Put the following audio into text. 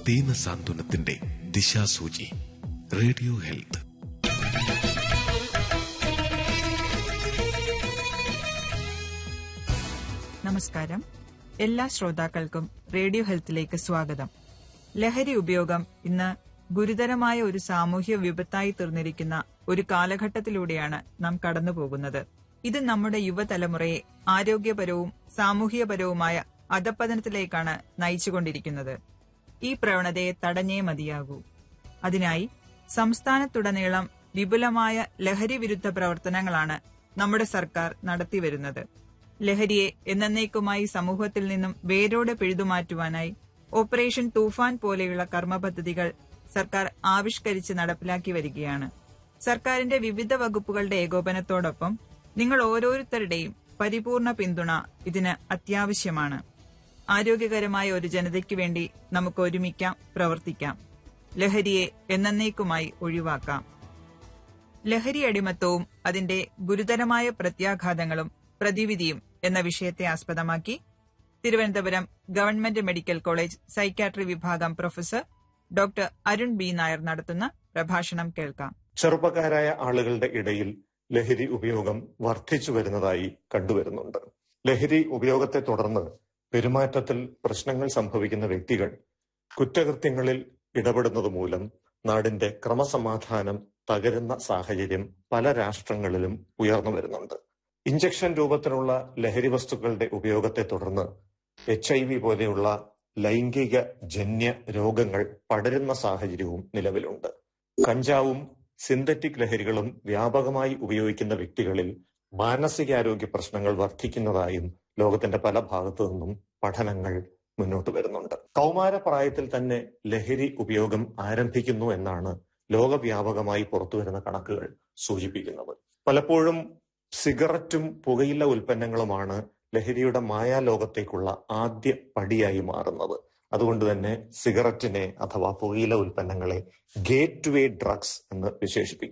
ദീന സാന്ത്വനത്തിന്റെ ദിശാസൂചി radio health നമസ്കാരം എല്ലാ ശ്രോതാക്കൾക്കും റേഡിയോ ഹെൽത്തിലേക്ക് സ്വാഗതം ലഹരി ഉപയോഗം ഇന്ന് ഗുരുതരമായ ഒരു സാമൂഹ്യ വിപത്തായി തീർന്നിരിക്കുന്ന ഒരു കാലഘട്ടത്തിലൂടെയാണ് നാം കടന്നുപോകുന്നത് ഇത് നമ്മുടെ യുവതലമുറയെ ആരോഗ്യപരവും സാമൂഹികപരവുമായ അധപ്പതനത്തിലേക്കാണ് നയിച്ചുകൊണ്ടിരിക്കുന്നത് ഈ പ്രവണതയെ തടഞ്ഞേ മതിയാകൂ അതിനായി സംസ്ഥാനത്തുടനീളം വിപുലമായ ലഹരി വിരുദ്ധ പ്രവർത്തനങ്ങളാണ് നമ്മുടെ സർക്കാർ നടത്തിവരുന്നത് ലഹരിയെ എന്നേക്കുമായി സമൂഹത്തിൽ നിന്നും വേരോടെ പിഴുതുമാറ്റുവാനായി ഓപ്പറേഷൻ തൂഫാൻ പോലെയുള്ള കർമ്മ പദ്ധതികൾ സർക്കാർ ആവിഷ്കരിച്ച് നടപ്പിലാക്കി വരികയാണ് സർക്കാരിന്റെ വിവിധ വകുപ്പുകളുടെ ഏകോപനത്തോടൊപ്പം നിങ്ങൾ ഓരോരുത്തരുടെയും പരിപൂർണ പിന്തുണ ഇതിന് അത്യാവശ്യമാണ് ആരോഗ്യകരമായ ഒരു ജനതയ്ക്ക് വേണ്ടി നമുക്ക് ഒരുമിക്കാം പ്രവർത്തിക്കാം ലഹരിയെ എന്നേക്കുമായി ഒഴിവാക്കാം ലഹരി അടിമത്തവും അതിന്റെ ഗുരുതരമായ പ്രത്യാഘാതങ്ങളും പ്രതിവിധിയും എന്ന വിഷയത്തെ ആസ്പദമാക്കി Thiruvananthapuram government medical college psychiatry വിഭാഗം professor doctor Arun B Nair നടത്തുന്ന പ്രഭാഷണം കേൾക്കാം ചെറുപ്പക്കാരായ ആളുകളുടെ ഇടയിൽ ലഹരി ഉപയോഗം വർദ്ധിച്ചു വരുന്നതായി കണ്ടുവരുന്നുണ്ട് ലഹരി ഉപയോഗത്തെ തുടർന്ന് പെരുമാറ്റത്തിൽ പ്രശ്നങ്ങൾ സംഭവിക്കുന്ന വ്യക്തികൾ കുറ്റകൃത്യങ്ങളിൽ ഇടപെടുന്നത് മൂലം നാടിന്റെ ക്രമസമാധാനം തകരുന്ന സാഹചര്യം പല രാഷ്ട്രങ്ങളിലും ഉയർന്നു വരുന്നുണ്ട് ഇഞ്ചക്ഷൻ രൂപത്തിലുള്ള ലഹരി വസ്തുക്കളുടെ ഉപയോഗത്തെ തുടർന്ന് എച്ച് ഐ വി പോലെയുള്ള ലൈംഗിക ജന്യ രോഗങ്ങൾ പടരുന്ന സാഹചര്യവും നിലവിലുണ്ട് കഞ്ചാവും സിന്തറ്റിക് ലഹരികളും വ്യാപകമായി ഉപയോഗിക്കുന്ന വ്യക്തികളിൽ മാനസികാരോഗ്യ പ്രശ്നങ്ങൾ വർദ്ധിക്കുന്നതായും ലോകത്തിന്റെ പല ഭാഗത്തു നിന്നും പഠനങ്ങൾ മുന്നോട്ട് വരുന്നുണ്ട് കൗമാരപ്രായത്തിൽ തന്നെ ലഹരി ഉപയോഗം ആരംഭിക്കുന്നു എന്നാണ് ലോകവ്യാപകമായി പുറത്തുവരുന്ന കണക്കുകൾ സൂചിപ്പിക്കുന്നത് പലപ്പോഴും സിഗരറ്റും പുകയില ഉൽപ്പന്നങ്ങളുമാണ് ലഹരിയുടെ മായാലോകത്തേക്കുള്ള ആദ്യ പടിയായി മാറുന്നത് അതുകൊണ്ട് തന്നെ സിഗരറ്റിനെ അഥവാ പുകയില ഉൽപ്പന്നങ്ങളെ ഗേറ്റ് വേ ഡ്രഗ്സ് എന്ന് വിശേഷിപ്പിക്കുന്നു